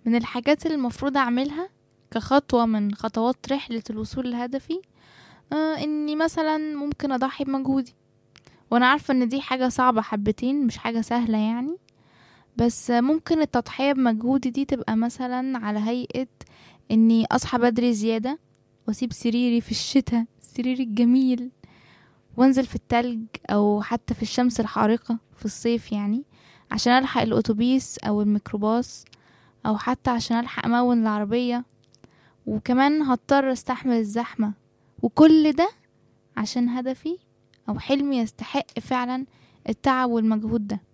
من الحاجات اللي المفروض اعملها كخطوة من خطوات رحلة الوصول لهدفي آه اني مثلا ممكن اضحي بمجهودي وانا عارفة ان دي حاجة صعبة حبتين مش حاجة سهلة يعني بس ممكن التضحية بمجهودي دي تبقى مثلا على هيئة اني اصحى بدري زيادة واسيب سريري في الشتاء السرير الجميل وانزل في التلج او حتى في الشمس الحارقة في الصيف يعني عشان الحق الاتوبيس او الميكروباص او حتى عشان الحق امون العربية وكمان هضطر استحمل الزحمة وكل ده عشان هدفي او حلمي يستحق فعلا التعب والمجهود ده